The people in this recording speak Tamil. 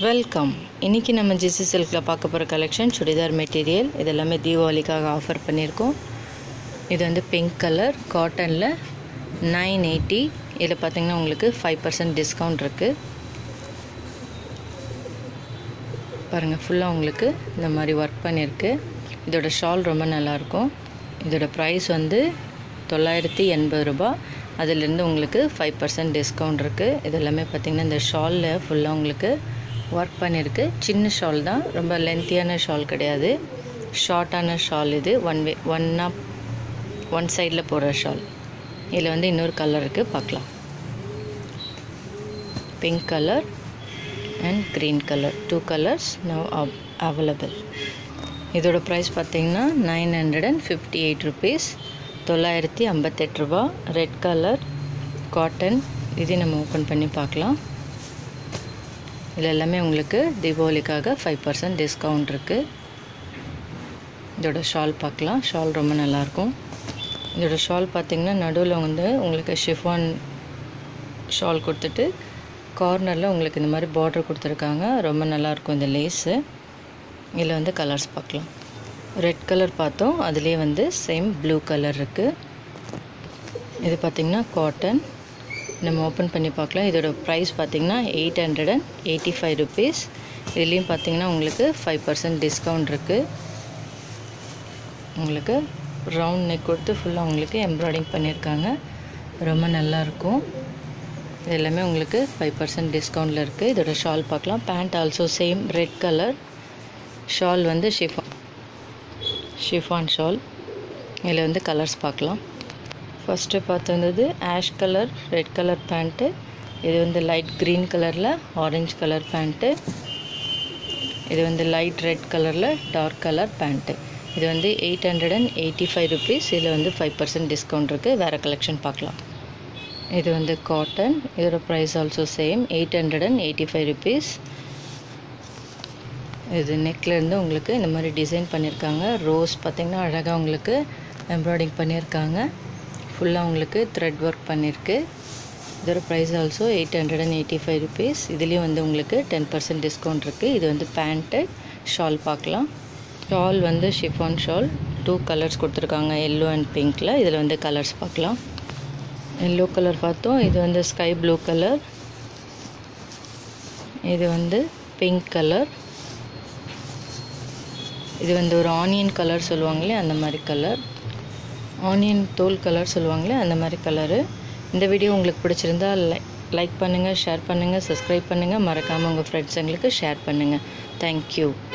வெல்கம் இன்றைக்கி நம்ம ஜிசி சில்கில் பார்க்க போகிற கலெக்ஷன் சுடிதார் மெட்டீரியல் இது எல்லாமே தீபாவளிக்காக ஆஃபர் பண்ணியிருக்கோம் இது வந்து பிங்க் கலர் காட்டனில் நைன் எயிட்டி இதில் பார்த்தீங்கன்னா உங்களுக்கு ஃபைவ் பர்சன்ட் டிஸ்கவுண்ட் இருக்குது பாருங்கள் ஃபுல்லாக உங்களுக்கு இந்த மாதிரி ஒர்க் பண்ணியிருக்கு இதோட ஷால் ரொம்ப நல்லாயிருக்கும் இதோட ப்ரைஸ் வந்து தொள்ளாயிரத்தி எண்பது ரூபா அதிலேருந்து உங்களுக்கு ஃபைவ் பர்சன்ட் டிஸ்கவுண்ட் இருக்குது இது எல்லாமே பார்த்திங்கன்னா இந்த ஷாலில் ஃபுல்லாக உங்களுக்கு ஒர்க் பண்ணியிருக்கு சின்ன ஷால் தான் ரொம்ப லென்த்தியான ஷால் கிடையாது ஷார்ட்டான ஷால் இது ஒன் வே ஒன்னா ஒன் சைடில் போடுற ஷால் இதில் வந்து இன்னொரு கலர் இருக்குது பார்க்கலாம் pink colour and green colour two colours now available இதோட ப்ரைஸ் பார்த்தீங்கன்னா nine hundred and fifty eight rupees தொள்ளாயிரத்தி ஐம்பத்தெட்டு ரூபா ரெட் கலர் காட்டன் இதையும் நம்ம ஓப்பன் பண்ணி பார்க்கலாம் இதில் எல்லாமே உங்களுக்கு தீபாவளிக்காக ஃபைவ் பர்சன்ட் டிஸ்கவுண்ட் இருக்குது இதோட ஷால் பார்க்கலாம் ஷால் ரொம்ப நல்லாயிருக்கும் இதோட ஷால் பார்த்திங்கன்னா நடுவில் வந்து உங்களுக்கு ஷிஃபான் ஷால் கொடுத்துட்டு கார்னரில் உங்களுக்கு இந்த மாதிரி பார்டர் கொடுத்துருக்காங்க ரொம்ப நல்லாயிருக்கும் இந்த லேஸு இதில் வந்து கலர்ஸ் பார்க்கலாம் ரெட் கலர் பார்த்தோம் அதுலேயே வந்து சேம் ப்ளூ கலர் இருக்குது இது பார்த்திங்கன்னா காட்டன் நம்ம ஓப்பன் பண்ணி பார்க்கலாம் இதோட ப்ரைஸ் பார்த்திங்கன்னா eight hundred and eighty five rupees இதுலேயும் பார்த்திங்கன்னா உங்களுக்கு ஃபைவ் பர்சன்ட் டிஸ்கவுண்ட் இருக்குது உங்களுக்கு ரவுண்ட் நெக் கொடுத்து ஃபுல்லாக உங்களுக்கு எம்ப்ராய்டிங் பண்ணியிருக்காங்க ரொம்ப நல்லாயிருக்கும் இது எல்லாமே உங்களுக்கு ஃபைவ் பர்சன்ட் டிஸ்கவுண்டில் இருக்குது இதோட ஷால் பார்க்கலாம் pant also same red colour shawl வந்து ஷிஃபான் ஷிஃபான் ஷால் இதில் வந்து கலர்ஸ் பார்க்கலாம் ஃபஸ்ட்டு பார்த்துருந்தது ash colour red colour pant இது வந்து லைட் க்ரீன் கலரில் ஆரஞ்சு கலர் பேண்ட்டு இது வந்து லைட் ரெட் கலரில் டார்க் கலர் பேண்ட்டு இது வந்து eight hundred and eighty five rupees இதில் வந்து ஃபைவ் பர்சன்ட் டிஸ்கவுண்ட் இருக்குது வேறு கலெக்ஷன் பார்க்கலாம் இது வந்து காட்டன் இதோட price also same eight hundred and eighty five rupees இது நெக்லேருந்து உங்களுக்கு இந்த மாதிரி டிசைன் பண்ணியிருக்காங்க ரோஸ் பார்த்திங்கன்னா அழகாக உங்களுக்கு எம்ப்ராய்டிங் பண்ணியிருக்காங்க ஃபுல்லாக உங்களுக்கு த்ரெட் ஒர்க் பண்ணியிருக்கு இதோட price also eight hundred and eighty five rupees இதுலேயும் வந்து உங்களுக்கு டென் பர்சன்ட் டிஸ்கவுண்ட் இருக்குது இது வந்து பேண்ட்டு ஷால் பார்க்கலாம் ஷால் வந்து ஷிஃபான் ஷால் டூ கலர்ஸ் கொடுத்துருக்காங்க எல்லோ அண்ட் பிங்க்கில் இதில் வந்து கலர்ஸ் பார்க்கலாம் எல்லோ கலர் பார்த்தோம் இது வந்து ஸ்கை ப்ளூ கலர் இது வந்து பிங்க் கலர் இது வந்து ஒரு ஆனியன் கலர் சொல்லுவாங்களே அந்த மாதிரி கலர் ஆனியன் தோல் கலர் சொல்லுவாங்களே அந்த மாதிரி கலரு இந்த வீடியோ உங்களுக்கு பிடிச்சிருந்தா லைக் லைக் பண்ணுங்கள் ஷேர் பண்ணுங்கள் சப்ஸ்கிரைப் பண்ணுங்கள் மறக்காமல் உங்கள் ஃப்ரெண்ட்ஸுங்களுக்கு ஷேர் பண்ணுங்கள் தேங்க்யூ